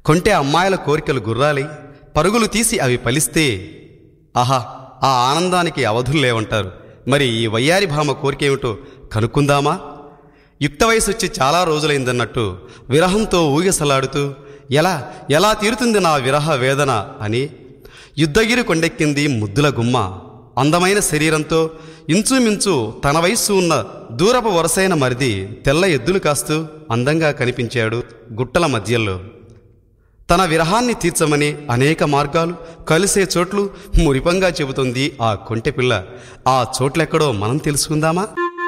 కొంటే అమ్మాయిల కోరికలు గుర్రాలి పరుగులు తీసి అవి ఫలిస్తే ఆహా ఆ ఆనందానికి అవధులు లేవంటారు మరి ఈ వయ్యారి భామ కోరికేమిటో కనుక్కుందామా యుక్త వయసు వచ్చి చాలా రోజులైందన్నట్టు విరహంతో ఊగిసలాడుతూ ఎలా ఎలా తీరుతుంది నా విరహ వేదన అని యుద్ధగిరి కొండెక్కింది ముద్దుల గుమ్మ అందమైన శరీరంతో ఇంచుమించు తన వయస్సు ఉన్న దూరపు వరసైన మరిది తెల్ల ఎద్దులు కాస్తూ అందంగా కనిపించాడు గుట్టల మధ్యలో తన విరహాన్ని తీర్చమని అనేక మార్గాలు కలిసే చోట్లు మురిపంగా చెబుతుంది ఆ కొంటెపిల్ల ఆ చోట్లెక్కడో మనం తెలుసుకుందామా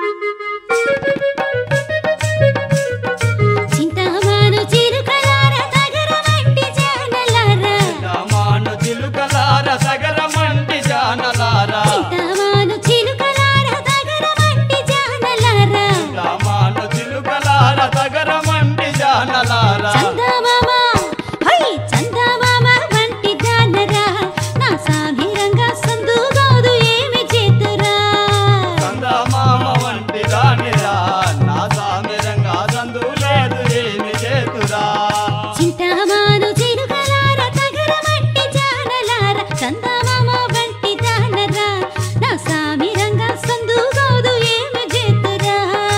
చింతామాను చిరుకలార తగర వంటి జానలార రామాను చిలుకలార సగర మంటి జానలారా చింతామాను చిలుకలార తగర వంటి జానలార రామాను చిలుకలార సగర మంటి జానలారా చందమామ హై చందమామ వంటి జానరా నా సాగిరంగా సందుగోదు ఏమి చేతురా చందమామ వంటి దానిరా నా సామిరంగా సందు లేదు ఏమి చేతురా చింతామాను చిరుకలార తగర వంటి జానలార చందమామ వంటి జానరా నా సామిరంగా సందుగోదు ఏమి చేతురా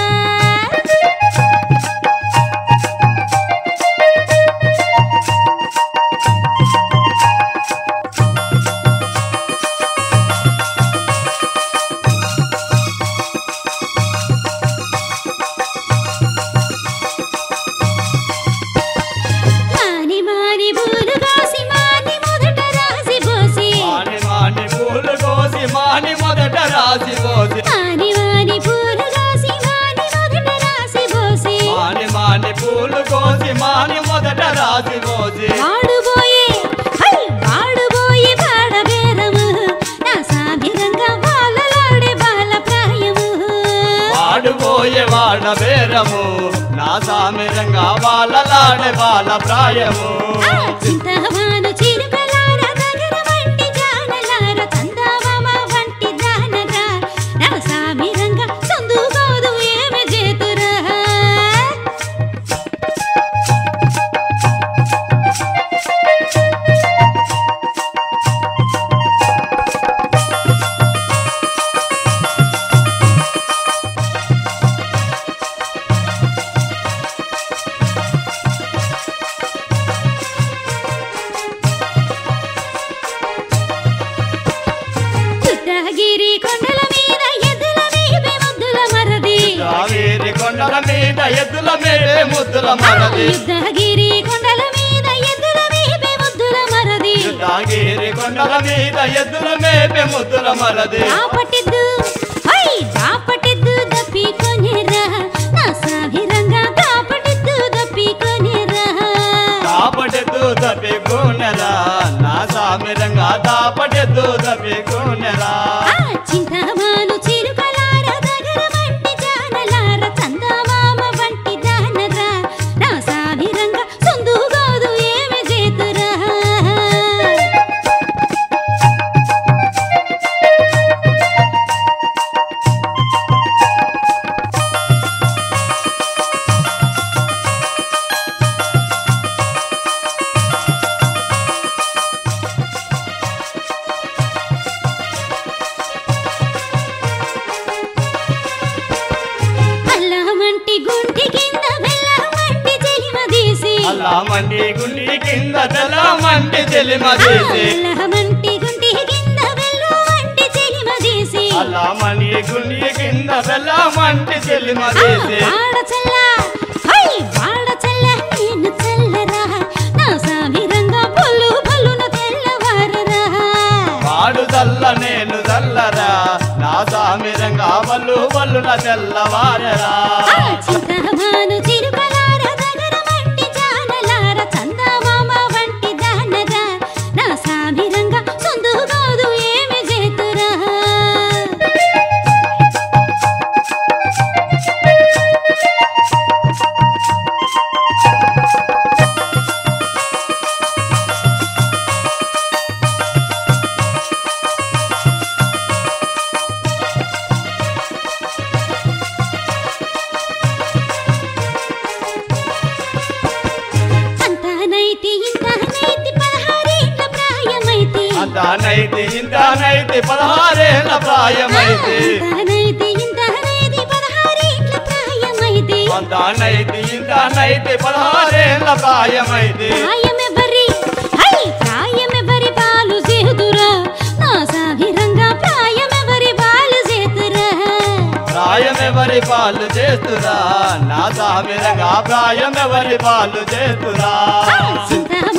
మాని మాని బూలు కాసి మాని మొదట రాసి పోసి మాని మాని పూలు కోసి మాని మొదట రాసి పోసి మాని మాని పూలు కాసి మాని మొదట రాసి పోసి మాని మాని పూలు కోసి మాని మొదట రాసి పోసి వాడుబోయే హై వాడుబోయే పాడబేరము నా సామిరంగా బాలలాడే బాల ప్రాయము వాడుపోయే వాడ బేరము నా సామిరంగా వాళ్ళలాడే వాళ్ళ ప్రాయము ఆ చింతమాను చిరుకలార దగ్గర వంటి జానలార చందమామ వంటి జానరా నా సామిరంగా సందుగోదు ఏమి చేతురా చుట్టగిరి కొండల మీద ఎద్దుల వీపే ముద్దుల మరది కావేరి కొండల మీద ఎద్దుల మేడే ముద్దుల మరది యుద్ధగిరి కొండల మీద ఎద్దుల వీపే ముద్దుల మరది కాగేరి కొండల మీద ఎద్దుల మేపే ముద్దుల మరది దాపటిద్దు హై దాపటిద్దు దప్పి కొనిరా నా సాగిరంగా దాపటిద్దు దప్పి కొనిరా దాపటెద్దు దప్పి కూనెరా నా సామిరంగా దాపటెద్దు దప్పి కూనెరా ఆ చింతమాను చిరుకలార దగ్గర వంటి జానలార చందమామ వంటి జానరా నా సాగిరంగా సందుగోదు ఏమి చేతురా అల్లమంటి గుంటి కింద బెల్లమంటి చెలిమదీసి అల్లా మండి గుండి కింద తెల మండి చెలిమ చేసి అల్లమంటి గుంటి కింద బెల్లమంటి చెలిమదీసి అల్లా మండి గుండి కింద తెల మండి చెలిమ చేసి వాడ చల్ల హై వాడ చల్ల నేను చల్లరా నా సామిరంగా పొల్లు పొల్లున తెల్లవారరా వాడు చల్ల నేను చల్లరా నా సామిరంగా వల్లు వల్లున తెల్లవారరా ఆ చింతమాను చిరుకలార దగ్గర వంటి జానలార చందమామ వంటి జానరా నా సామిరంగా సందుగోదు ఏమి చేతురా అంతానైతి ఇంతానైతి పదహారేళ్ల ప్రాయమైతే ఇంతనైతి ఇంతనైతి పదహారేండ్ల ప్రాయమైతే అంతానైతి ఇంతానైతి పదహారేళ్ల ప్రాయమైతే ప్రాయమెవరి హై ప్రాయమెవరి పాలు చేదురా నా సాగిరంగా ప్రాయమెవరి పాలు చేతురా ప్రాయమెవరి పాలు చేస్తురా నా సామిరంగా ప్రాయమెవరి పాలు చేస్తురా చింత